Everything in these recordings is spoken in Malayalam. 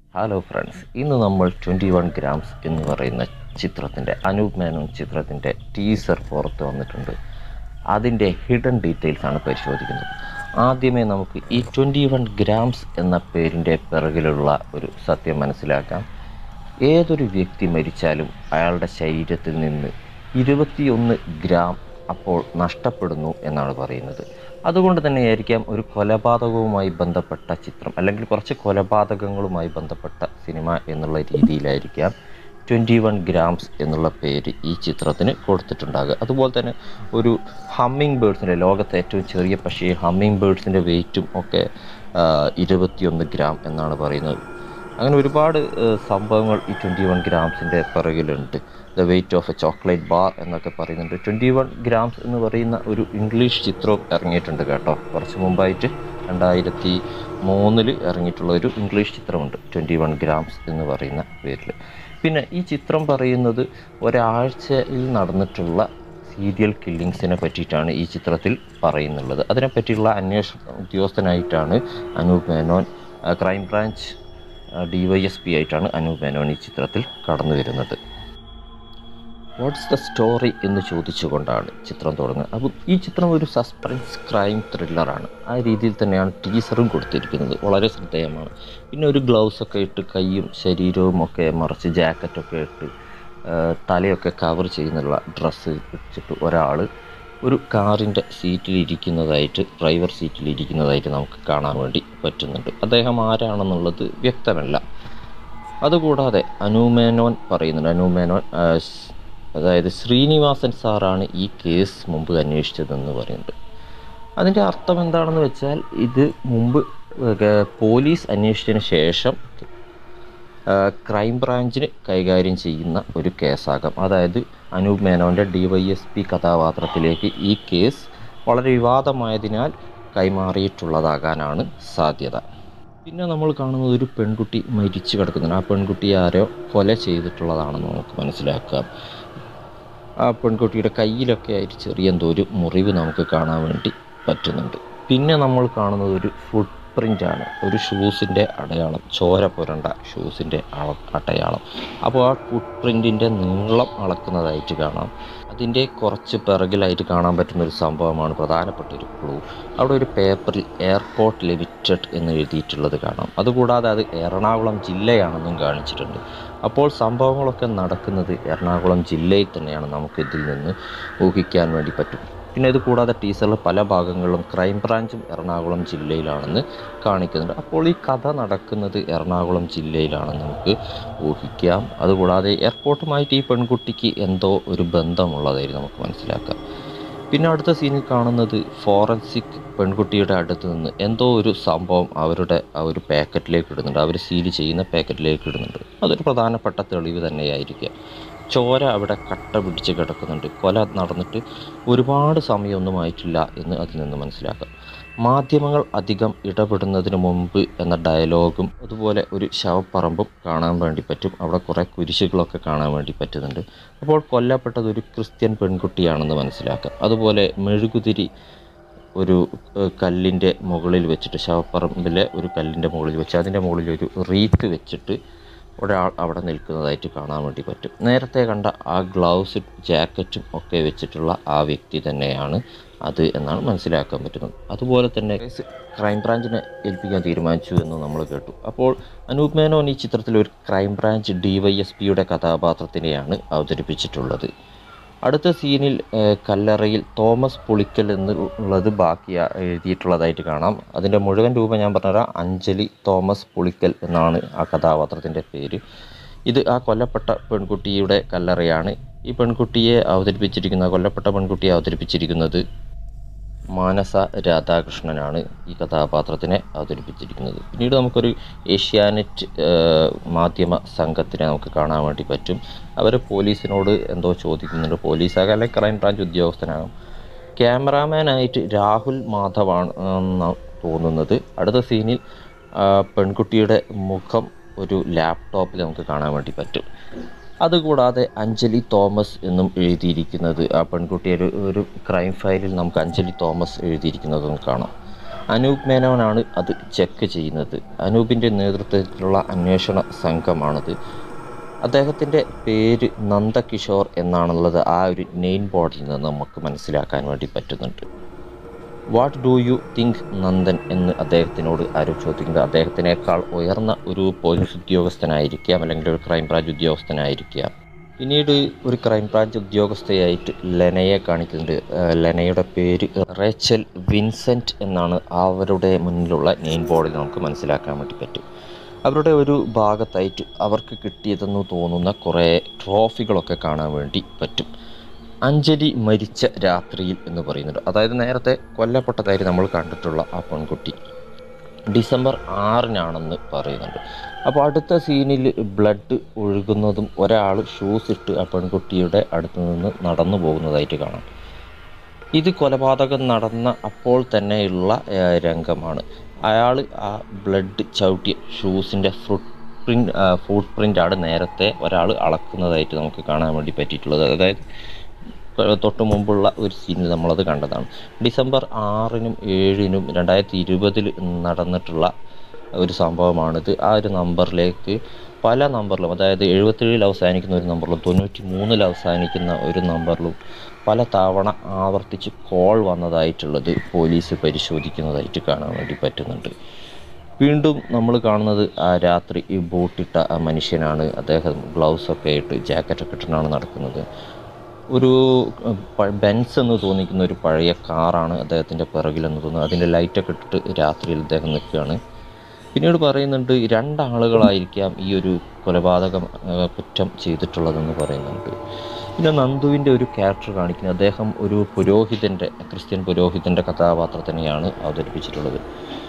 ഹലോ ഫ്രണ്ട്സ് ഇന്ന് നമ്മൾ ട്വൻറ്റി വൺ ഗ്രാംസ് എന്ന് പറയുന്ന ചിത്രത്തിൻ്റെ അനൂപ് മേനോൻ ചിത്രത്തിൻ്റെ ടീസർ പുറത്ത് വന്നിട്ടുണ്ട് അതിൻ്റെ ഹിഡൻ ഡീറ്റെയിൽസ് ആണ് പരിശോധിക്കുന്നത് ആദ്യമേ നമുക്ക് ഈ ട്വൻറ്റി വൺ ഗ്രാംസ് എന്ന പേരിൻ്റെ പിറകിലുള്ള ഒരു സത്യം മനസ്സിലാക്കാം ഏതൊരു വ്യക്തി മരിച്ചാലും അയാളുടെ ശരീരത്തിൽ നിന്ന് ഇരുപത്തിയൊന്ന് ഗ്രാം അപ്പോൾ നഷ്ടപ്പെടുന്നു എന്നാണ് പറയുന്നത് അതുകൊണ്ട് തന്നെയായിരിക്കാം ഒരു കൊലപാതകവുമായി ബന്ധപ്പെട്ട ചിത്രം അല്ലെങ്കിൽ കുറച്ച് കൊലപാതകങ്ങളുമായി ബന്ധപ്പെട്ട സിനിമ എന്നുള്ള രീതിയിലായിരിക്കാം ട്വൻറ്റി വൺ ഗ്രാംസ് എന്നുള്ള പേര് ഈ ചിത്രത്തിന് കൊടുത്തിട്ടുണ്ടാകുക അതുപോലെ തന്നെ ഒരു ഹമ്മിങ് ബേഡ്സിൻ്റെ ലോകത്തെ ഏറ്റവും ചെറിയ പക്ഷേ ഹമ്മിങ് ബേഡ്സിൻ്റെ വെയിറ്റും ഒക്കെ ഇരുപത്തിയൊന്ന് ഗ്രാം എന്നാണ് പറയുന്നത് അങ്ങനെ ഒരുപാട് ഏഹ്, സംഭവങ്ങൾ ഈ ട്വൻറ്റി വൺ ഗ്രാംസിൻ്റെ പിറകിലുണ്ട് the weight of a chocolate bar എന്നൊക്കെ പറയുന്നുണ്ട് ട്വൻറ്റി വൺ ഗ്രാംസ് എന്ന് പറയുന്ന ഒരു ഇംഗ്ലീഷ് ചിത്രവും ഇറങ്ങിയിട്ടുണ്ട് കേട്ടോ കുറച്ച് മുമ്പായിട്ട് രണ്ടായിരത്തി മൂന്നിൽ ഇറങ്ങിയിട്ടുള്ള ഒരു ഇംഗ്ലീഷ് ചിത്രമുണ്ട് ട്വൻറ്റി വൺ ഗ്രാംസ് എന്ന് പറയുന്ന പേരിൽ പിന്നെ ഈ ചിത്രം പറയുന്നത് ഒരാഴ്ചയിൽ നടന്നിട്ടുള്ള സീരിയൽ കില്ലിങ്സിനെ പറ്റിയിട്ടാണ് ഈ ചിത്രത്തിൽ പറയുന്നുള്ളത് അതിനെപ്പറ്റിയുള്ള അന്വേഷണ ഉദ്യോഗസ്ഥനായിട്ടാണ് അനൂപ് മേനോൻ ആ, crime branch D Y S P ആയിട്ടാണ് അനൂപ് മേനോൻ ഈ ചിത്രത്തിൽ കടന്നു വരുന്നത് വാട്ട്സ് ദ സ്റ്റോറി എന്ന് ചോദിച്ചുകൊണ്ടാണ് ചിത്രം തുടങ്ങുന്നത് അപ്പോൾ ഈ ചിത്രം ഒരു സസ്പെൻസ് ക്രൈം ത്രില്ലറാണ് ആ രീതിയിൽ തന്നെയാണ് ടീസറും കൊടുത്തിരിക്കുന്നത് വളരെ ശ്രദ്ധേയമാണ് പിന്നെ ഒരു ഗ്ലൗസ് ഒക്കെ ഇട്ട് കൈയും ശരീരവും ഒക്കെ മറച്ച് ജാക്കറ്റൊക്കെ ഇട്ട് ആ, തലയൊക്കെ കവർ ചെയ്യുന്നുള്ള ഡ്രസ്സ് വെച്ചിട്ട് ഒരാൾ ഒരു കാറിൻ്റെ സീറ്റിൽ ഇരിക്കുന്നതായിട്ട് ഡ്രൈവർ സീറ്റിൽ ഇരിക്കുന്നതായിട്ട് നമുക്ക് കാണാൻ വേണ്ടി പറ്റുന്നുണ്ട് അദ്ദേഹം ആരാണെന്നുള്ളത് വ്യക്തമല്ല അതുകൂടാതെ അനുമേനോൻ പറയുന്നുണ്ട് അനുമേനോൻ ആ, സ്- അതായത് ശ്രീനിവാസൻ സാറാണ് ഈ കേസ് മുമ്പ് അന്വേഷിച്ചതെന്ന് പറയുന്നുണ്ട് അതിൻ്റെ അർത്ഥം എന്താണെന്ന് വെച്ചാൽ ഇത് മുമ്പ് ഏർ, പോലീസ് അന്വേഷിച്ചതിന് ശേഷം ആ, ക്രൈം ബ്രാഞ്ചിന് കൈകാര്യം ചെയ്യുന്ന ഒരു കേസാകാം അതായത് അനൂപ് മേനോൻ്റെ ഡി വൈ എസ് പി കഥാപാത്രത്തിലേക്ക് ഈ കേസ് വളരെ വിവാദമായതിനാൽ കൈമാറിയിട്ടുള്ളതാകാനാണ് സാധ്യത പിന്നെ നമ്മൾ കാണുന്നത് ഒരു പെൺകുട്ടി മരിച്ചു കിടക്കുന്നുണ്ട് ആ പെൺകുട്ടി ആരോ കൊല ചെയ്തിട്ടുള്ളതാണെന്ന് നമുക്ക് മനസ്സിലാക്കാം ആ പെൺകുട്ടിയുടെ കയ്യിലൊക്കെ ആയിട്ട് ചെറിയ എന്തോ ഒരു മുറിവ് നമുക്ക് കാണാൻ വേണ്ടി പറ്റുന്നുണ്ട് പിന്നെ നമ്മൾ കാണുന്നത് ഒരു ഫുട് പ്രിൻ്റ് ആണ് ഒരു ഷൂസിൻ്റെ അടയാളം ചോര പുരണ്ട ഷൂസിൻ്റെ അള അടയാളം അപ്പോൾ ആ ഫുട് പ്രിൻറ്റിൻ്റെ നീളം അളക്കുന്നതായിട്ട് കാണാം അതിൻ്റെ കുറച്ച് പിറകിലായിട്ട് കാണാൻ പറ്റുന്ന ഒരു സംഭവമാണ് പ്രധാനപ്പെട്ട ഒരു ക്ലൂ അവിടെ ഒരു പേപ്പറിൽ എയർപോർട്ട് ലിമിറ്റഡ് എന്ന് എഴുതിയിട്ടുള്ളത് കാണാം അതുകൂടാതെ അത് എറണാകുളം ജില്ലയാണെന്നും കാണിച്ചിട്ടുണ്ട് അപ്പോൾ സംഭവങ്ങളൊക്കെ നടക്കുന്നത് എറണാകുളം ജില്ലയിൽ തന്നെയാണ് നമുക്ക് ഇതിൽ നിന്ന് ഊഹിക്കാൻ വേണ്ടി പറ്റും പിന്നെ ഇത് കൂടാതെ ടീസറിൽ പല ഭാഗങ്ങളിലും ക്രൈം ബ്രാഞ്ചും എറണാകുളം ജില്ലയിലാണെന്ന് കാണിക്കുന്നുണ്ട് അപ്പോൾ ഈ കഥ നടക്കുന്നത് എറണാകുളം ജില്ലയിലാണെന്ന് നമുക്ക് ഊഹിക്കാം അതുകൂടാതെ എയർപോർട്ടുമായിട്ട് ഈ പെൺകുട്ടിക്ക് എന്തോ ഒരു ബന്ധമുള്ളതായിരുന്നു നമുക്ക് മനസ്സിലാക്കാം പിന്നെ അടുത്ത സീനിൽ കാണുന്നത് ഫോറൻസിക് പെൺകുട്ടിയുടെ അടുത്ത് നിന്ന് എന്തോ ഒരു സംഭവം അവരുടെ ആ ഒരു പാക്കറ്റിലേക്ക് ഇടുന്നുണ്ട് അവർ സീൽ ചെയ്യുന്ന പാക്കറ്റിലേക്ക് ഇടുന്നുണ്ട് അതൊരു പ്രധാനപ്പെട്ട തെളിവ് തന്നെയായിരിക്കാം ചോര അവിടെ കട്ട പിടിച്ച് കിടക്കുന്നുണ്ട് കൊല നടന്നിട്ട് ഒരുപാട് സമയമൊന്നും ആയിട്ടില്ല എന്ന് അതിൽ നിന്ന് മനസ്സിലാക്കാം മാധ്യമങ്ങൾ അധികം ഇടപെടുന്നതിന് മുമ്പ് എന്ന ഡയലോഗും അതുപോലെ ഒരു ശവപ്പറമ്പും കാണാൻ വേണ്ടി പറ്റും അവിടെ കുറേ കുരിശുകളൊക്കെ കാണാൻ വേണ്ടി പറ്റുന്നുണ്ട് അപ്പോൾ കൊല്ലപ്പെട്ടത് ഒരു ക്രിസ്ത്യൻ പെൺകുട്ടിയാണെന്ന് മനസ്സിലാക്കാം അതുപോലെ മെഴുകുതിരി ഒരു ഏഹ്, കല്ലിൻ്റെ മുകളിൽ വെച്ചിട്ട് ശവപ്പറമ്പിലെ ഒരു കല്ലിൻ്റെ മുകളിൽ വെച്ച് അതിൻ്റെ മുകളിൽ ഒരു റീത്ത് വെച്ചിട്ട് ഒരാൾ അവിടെ നിൽക്കുന്നതായിട്ട് കാണാൻ വേണ്ടി പറ്റും നേരത്തെ കണ്ട ആ ഗ്ലൗസ് ജാക്കറ്റും ഒക്കെ വെച്ചിട്ടുള്ള ആ വ്യക്തി തന്നെയാണ് അത് എന്നാണ് മനസ്സിലാക്കാൻ പറ്റുന്നത് അതുപോലെ തന്നെ കേസ് ക്രൈം ബ്രാഞ്ചിനെ ഏൽപ്പിക്കാൻ തീരുമാനിച്ചു എന്ന് നമ്മൾ കേട്ടു അപ്പോൾ അനൂപ് മേനോൻ ഈ ചിത്രത്തിൽ ഒരു crime branch D Y S പിയുടെ കഥാപാത്രത്തിനെയാണ് അവതരിപ്പിച്ചിട്ടുള്ളത് അടുത്ത സീനിൽ ഏഹ്, കല്ലറയിൽ തോമസ് പുളിക്കൽ എന്നുള്ളത് ബാക്കി എഴുതിയിട്ടുള്ളതായിട്ട് കാണാം അതിൻ്റെ മുഴുവൻ രൂപം ഞാൻ പറഞ്ഞുതരാം അഞ്ജലി തോമസ് പുളിക്കൽ എന്നാണ് ആ കഥാപാത്രത്തിൻ്റെ പേര് ഇത് ആ കൊല്ലപ്പെട്ട പെൺകുട്ടിയുടെ കല്ലറയാണ് ഈ പെൺകുട്ടിയെ അവതരിപ്പിച്ചിരിക്കുന്ന കൊല്ലപ്പെട്ട പെൺകുട്ടിയെ അവതരിപ്പിച്ചിരിക്കുന്നത് മാനസ രാധാകൃഷ്ണനാണ് ഈ കഥാപാത്രത്തിനെ അവതരിപ്പിച്ചിരിക്കുന്നത് പിന്നീട് നമുക്കൊരു ഏഷ്യാനെറ്റ് ഏഹ്, മാധ്യമ സംഘത്തിനെ നമുക്ക് കാണാൻ വേണ്ടി പറ്റും അവർ പോലീസിനോട് എന്തോ ചോദിക്കുന്നുണ്ട് പോലീസാകാം അല്ലെങ്കിൽ ക്രൈം ബ്രാഞ്ച് ഉദ്യോഗസ്ഥനാകും ക്യാമറാമാനായിട്ട് രാഹുൽ മാധവാണ് എന്നാണ് തോന്നുന്നത് അടുത്ത സീനിൽ ആ, പെൺകുട്ടിയുടെ മുഖം ഒരു ലാപ്ടോപ്പിൽ നമുക്ക് കാണാൻ വേണ്ടി പറ്റും അതുകൂടാതെ അഞ്ജലി തോമസ് എന്നും എഴുതിയിരിക്കുന്നത് ആ പെൺകുട്ടിയുടെ ഒരു ഒരു ക്രൈം ഫയലിൽ നമുക്ക് അഞ്ജലി തോമസ് എഴുതിയിരിക്കുന്നതും കാണാം അനൂപ് മേനോനാണ് അത് ചെക്ക് ചെയ്യുന്നത് അനൂപിൻ്റെ നേതൃത്വത്തിലുള്ള അന്വേഷണ സംഘമാണത് അദ്ദേഹത്തിൻ്റെ പേര് നന്ദകിഷോർ എന്നാണുള്ളത് ആ ഒരു നെയിം ബോർഡിൽ നിന്ന് നമുക്ക് മനസ്സിലാക്കാൻ വേണ്ടി പറ്റുന്നുണ്ട് what do you think Nandan എന്ന് അദ്ദേഹത്തിനോട് ആരോ ചോദിക്കുന്നത് അദ്ദേഹത്തിനേക്കാൾ ഉയർന്ന ഒരു പോലീസ് ഉദ്യോഗസ്ഥനായിരിക്കാം അല്ലെങ്കിൽ ഒരു ക്രൈംബ്രാഞ്ച് ഉദ്യോഗസ്ഥനായിരിക്കാം പിന്നീട് ഒരു ക്രൈംബ്രാഞ്ച് ഉദ്യോഗസ്ഥയായിട്ട് ലെനയെ കാണിക്കുന്നുണ്ട് ആ, ലെനയുടെ പേര് റേച്ചൽ വിൻസെൻറ്റ് എന്നാണ് അവരുടെ മുന്നിലുള്ള നെയിം ബോർഡിൽ നമുക്ക് മനസ്സിലാക്കാൻ വേണ്ടി പറ്റും അവരുടെ ഒരു ഭാഗത്തായിട്ട് അവർക്ക് കിട്ടിയതെന്ന് തോന്നുന്ന കുറേ ട്രോഫികളൊക്കെ കാണാൻ വേണ്ടി പറ്റും അഞ്ജലി മരിച്ച രാത്രിയിൽ എന്ന് പറയുന്നുണ്ട് അതായത് നേരത്തെ കൊല്ലപ്പെട്ടതായിട്ട് നമ്മൾ കണ്ടിട്ടുള്ള ആ പെൺകുട്ടി ഡിസംബർ ആറിനാണെന്ന് പറയുന്നുണ്ട് അപ്പോൾ അടുത്ത സീനിൽ ബ്ലഡ് ഒഴുകുന്നതും ഒരാൾ ഷൂസ് ഇട്ട് ആ പെൺകുട്ടിയുടെ അടുത്ത് നിന്ന് നടന്നു പോകുന്നതായിട്ട് കാണാം ഇത് കൊലപാതകം നടന്ന അപ്പോൾ തന്നെയുള്ള ആ, രംഗമാണ് അയാൾ ആ ബ്ലഡ് ചവിട്ടിയ ഷൂസിൻ്റെ ഫുട് പ്രിൻ്റ് ഫുട് പ്രിൻ്റാണ് നേരത്തെ ഒരാൾ അളക്കുന്നതായിട്ട് നമുക്ക് കാണാൻ വേണ്ടി പറ്റിയിട്ടുള്ളത് അതായത് തൊട്ട് മുമ്പുള്ള ഒരു സീനിൽ നമ്മളത് കണ്ടതാണ് ഡിസംബർ ആറിനും ഏഴിനും രണ്ടായിരത്തി ഇരുപതിൽ നടന്നിട്ടുള്ള ഒരു സംഭവമാണിത് ആ ഒരു നമ്പറിലേക്ക് പല നമ്പറിലും അതായത് എഴുപത്തേഴിൽ അവസാനിക്കുന്ന ഒരു നമ്പറിലും തൊണ്ണൂറ്റി മൂന്നിൽ അവസാനിക്കുന്ന ഒരു നമ്പറിലും പല തവണ ആവർത്തിച്ച് കോൾ വന്നതായിട്ടുള്ളത് പോലീസ് പരിശോധിക്കുന്നതായിട്ട് കാണാൻ വേണ്ടി പറ്റുന്നുണ്ട് വീണ്ടും നമ്മൾ കാണുന്നത് ആ രാത്രി ഈ ബോട്ടിട്ട ആ മനുഷ്യനാണ് അദ്ദേഹം ഗ്ലൗസൊക്കെ ഇട്ട് ജാക്കറ്റൊക്കെ ഇട്ടിട്ടാണ് നടക്കുന്നത് ഒരു ഉം, പ- ബെൻസ് എന്ന് തോന്നിക്കുന്ന ഒരു പഴയ കാറാണ് അദ്ദേഹത്തിൻ്റെ പിറകിലെന്ന് തോന്നുന്നു അതിൻ്റെ ലൈറ്റൊക്കെ ഇട്ടിട്ട് രാത്രിയിൽ അദ്ദേഹം നിൽക്കുകയാണ് പിന്നീട് പറയുന്നുണ്ട് രണ്ടാളുകളായിരിക്കാം ഈ ഒരു കൊലപാതകം ആ, കുറ്റം ചെയ്തിട്ടുള്ളതെന്ന് പറയുന്നുണ്ട് പിന്നെ നന്ദുവിൻ്റെ ഒരു ക്യാരക്ടർ കാണിക്കുന്നത് അദ്ദേഹം ഒരു പുരോഹിതൻ്റെ ക്രിസ്ത്യൻ പുരോഹിതൻ്റെ കഥാപാത്രത്തിനെയാണ് അവതരിപ്പിച്ചിട്ടുള്ളത്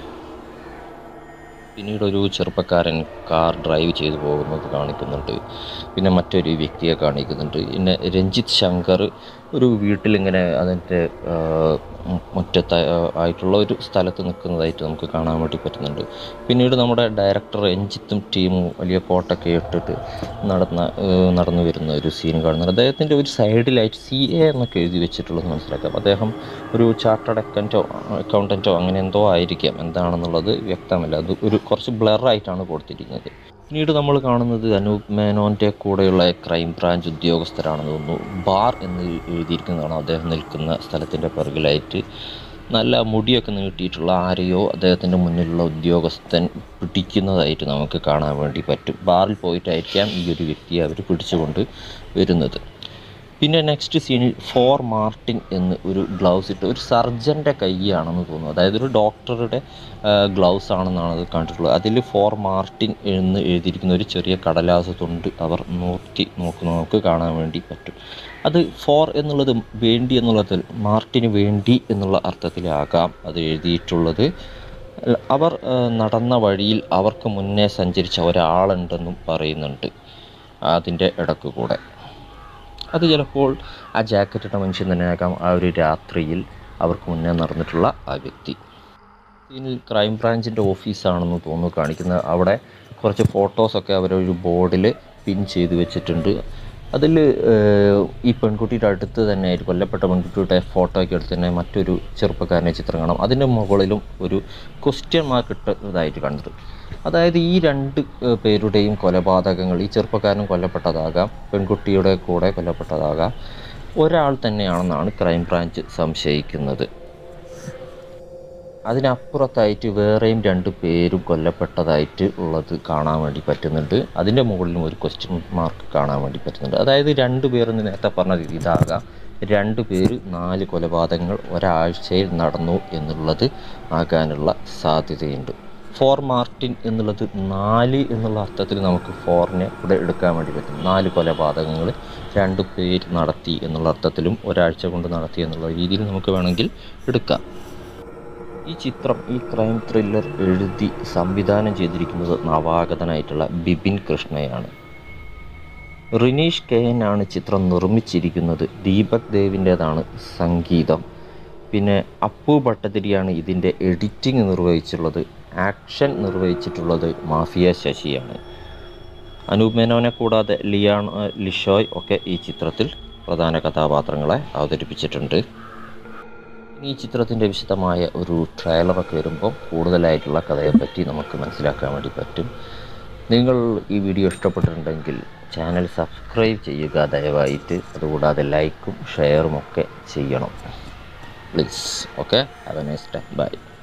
പിന്നീട് ഒരു ചെറുപ്പക്കാരൻ കാർ ഡ്രൈവ് ചെയ്തു പോകുന്നത് കാണിക്കുന്നുണ്ട് പിന്നെ മറ്റൊരു വ്യക്തിയെ കാണിക്കുന്നുണ്ട് പിന്നെ രഞ്ജിത്ത് ശങ്കർ ഒരു വീട്ടിലിങ്ങനെ അതിൻ്റെ ആ, മുറ്റത്ത് ആയിട്ടുള്ള ഒരു സ്ഥലത്ത് നിൽക്കുന്നതായിട്ട് നമുക്ക് കാണാൻ വേണ്ടി പറ്റുന്നുണ്ട് പിന്നീട് നമ്മുടെ ഡയറക്ടർ രഞ്ജിത്തും ടീമും വലിയ കോട്ടൊക്കെ ഇട്ടിട്ട് നടന്ന ആ, നടന്നു വരുന്ന ഒരു സീൻ കാണുന്നുണ്ട് അദ്ദേഹത്തിൻ്റെ ഒരു സൈഡിലായിട്ട് സി എ എന്നൊക്കെ എഴുതി വെച്ചിട്ടുള്ളത് മനസ്സിലാക്കാം അദ്ദേഹം ഒരു ചാർട്ടേഡ് അക്കൗണ്ടോ അക്കൗണ്ടൻറ്റോ അങ്ങനെ എന്തോ ആയിരിക്കാം എന്താണെന്നുള്ളത് വ്യക്തമല്ല അത് ഒരു കുറച്ച് ബ്ലറായിട്ടാണ് കൊടുത്തിരിക്കുന്നത് പിന്നീട് നമ്മൾ കാണുന്നത് അനൂപ് മേനോൻ്റെ കൂടെയുള്ള ക്രൈം ബ്രാഞ്ച് ഉദ്യോഗസ്ഥരാണെന്ന് തോന്നുന്നു ബാർ എന്ന് എഴുതിയിരിക്കുന്നതാണ് അദ്ദേഹം നിൽക്കുന്ന സ്ഥലത്തിൻ്റെ പിറകിലായിട്ട് നല്ല മുടിയൊക്കെ നീട്ടിയിട്ടുള്ള ആരെയോ അദ്ദേഹത്തിൻ്റെ മുന്നിലുള്ള ഉദ്യോഗസ്ഥൻ പിടിക്കുന്നതായിട്ട് നമുക്ക് കാണാൻ വേണ്ടി പറ്റും ബാറിൽ പോയിട്ടായിരിക്കാം ഈ ഒരു വ്യക്തിയെ അവർ പിടിച്ചുകൊണ്ട് വരുന്നത് പിന്നെ നെക്സ്റ്റ് സീനിൽ ഫോർ മാർട്ടിൻ എന്ന് ഒരു ഗ്ലൗസ് ഇട്ട് ഒരു സർജൻ്റെ കൈയാണെന്ന് തോന്നുന്നു അതായത് ഒരു ഡോക്ടറുടെ ഗ്ലൗസ് ആണെന്നാണ് അത് കണ്ടിട്ടുള്ളത് അതിൽ ഫോർ മാർട്ടിൻ എന്ന് എഴുതിയിരിക്കുന്ന ഒരു ചെറിയ കടലാസ് തൊണ്ട് അവർ നോക്കി നോക്കുന്ന നമുക്ക് കാണാൻ വേണ്ടി പറ്റും അത് ഫോർ എന്നുള്ളത് വേണ്ടി എന്നുള്ളതിൽ മാർട്ടിന് വേണ്ടി എന്നുള്ള അർത്ഥത്തിലാകാം അത് എഴുതിയിട്ടുള്ളത് അവർ ആ, നടന്ന വഴിയിൽ അവർക്ക് മുന്നേ സഞ്ചരിച്ച ഒരാളുണ്ടെന്നും പറയുന്നുണ്ട് അതിൻ്റെ ഇടക്ക് കൂടെ അത് ചിലപ്പോൾ ആ ജാക്കറ്റ് ഇട്ട മനുഷ്യൻ തന്നെയാകാം ആ ഒരു രാത്രിയിൽ അവർക്ക് മുന്നേ നടന്നിട്ടുള്ള ആ വ്യക്തി ഇതിൽ ക്രൈം ബ്രാഞ്ചിൻ്റെ ഓഫീസാണെന്ന് തോന്നുന്നു കാണിക്കുന്നത് അവിടെ കുറച്ച് ഫോട്ടോസൊക്കെ അവരൊരു ബോർഡിൽ പിൻ ചെയ്ത് വെച്ചിട്ടുണ്ട് അതിൽ ഈ പെൺകുട്ടിയുടെ അടുത്ത് തന്നെ ആയിട്ട് കൊല്ലപ്പെട്ട പെൺകുട്ടിയുടെ ഫോട്ടോയ്ക്ക് അടുത്ത് തന്നെ മറ്റൊരു ചെറുപ്പക്കാരനെ ചിത്രം കാണാം അതിൻ്റെ മുകളിലും ഒരു ക്വസ്റ്റ്യൻ മാർക്ക് ഇട്ടതായിട്ട് കണ്ടത് അതായത് ഈ രണ്ട് ഏഹ്, പേരുടെയും കൊലപാതകങ്ങൾ ഈ ചെറുപ്പക്കാരനും കൊല്ലപ്പെട്ടതാകാം പെൺകുട്ടിയുടെ കൂടെ കൊല്ലപ്പെട്ടതാകാം ഒരാൾ തന്നെയാണെന്നാണ് ക്രൈം ബ്രാഞ്ച് സംശയിക്കുന്നത് അതിനപ്പുറത്തായിട്ട് വേറെയും രണ്ട് പേരും കൊല്ലപ്പെട്ടതായിട്ട് ഉള്ളത് കാണാൻ വേണ്ടി പറ്റുന്നുണ്ട് അതിൻ്റെ മുകളിലും ഒരു ക്വസ്റ്റ്യൻ മാർക്ക് കാണാൻ വേണ്ടി പറ്റുന്നുണ്ട് അതായത് രണ്ട് പേരെന്ന് നേരത്തെ പറഞ്ഞത് ഇതാകാം രണ്ട് പേര് നാല് കൊലപാതകങ്ങൾ ഒരാഴ്ചയിൽ നടന്നു എന്നുള്ളത് ആകാനുള്ള സാധ്യതയുണ്ട് ഫോർ മാർട്ടിൻ എന്നുള്ളത് നാല് എന്നുള്ള അർത്ഥത്തിൽ നമുക്ക് ഫോറിനെ ഇവിടെ എടുക്കാൻ വേണ്ടി പറ്റും നാല് കൊലപാതകങ്ങൾ രണ്ട് പേര് നടത്തി എന്നുള്ള അർത്ഥത്തിലും ഒരാഴ്ച കൊണ്ട് നടത്തി എന്നുള്ള രീതിയിൽ നമുക്ക് വേണമെങ്കിൽ എടുക്കാം ഈ ചിത്രം ഈ ക്രൈം ത്രില്ലർ എഴുതി സംവിധാനം ചെയ്തിരിക്കുന്നത് നവാഗതനായിട്ടുള്ള ബിപിൻ കൃഷ്ണയാണ് റിനീഷ് കെ എൻ ആണ് ചിത്രം നിർമ്മിച്ചിരിക്കുന്നത് ദീപക് ദേവിൻ്റേതാണ് സംഗീതം പിന്നെ അപ്പു ഭട്ടതിരിയാണ് ഇതിൻ്റെ എഡിറ്റിംഗ് നിർവഹിച്ചിട്ടുള്ളത് ആക്ഷൻ നിർവഹിച്ചിട്ടുള്ളത് മാഫിയ ശശിയാണ് അനൂപ് മേനോനെ കൂടാതെ ലിയാൺ ലിഷോയ് ഒക്കെ ഈ ചിത്രത്തിൽ പ്രധാന കഥാപാത്രങ്ങളെ അവതരിപ്പിച്ചിട്ടുണ്ട് ഈ ചിത്രത്തിൻ്റെ വിശദമായ ഒരു ട്രailer-ഒക്കെ വരുമ്പോൾ കൂടുതലായിട്ടുള്ള കഥയെപ്പറ്റി നമുക്ക് മനസ്സിലാക്കാൻ വേണ്ടി പറ്റും നിങ്ങൾ ഈ വീഡിയോ ഇഷ്ടപ്പെട്ടിട്ടുണ്ടെങ്കിൽ ചാനൽ സബ്സ്ക്രൈബ് ചെയ്യുക ദയവായിട്ട് അതുകൂടാതെ ലൈക്കും ഷെയറും ഒക്കെ ചെയ്യണം please okay have a nice time by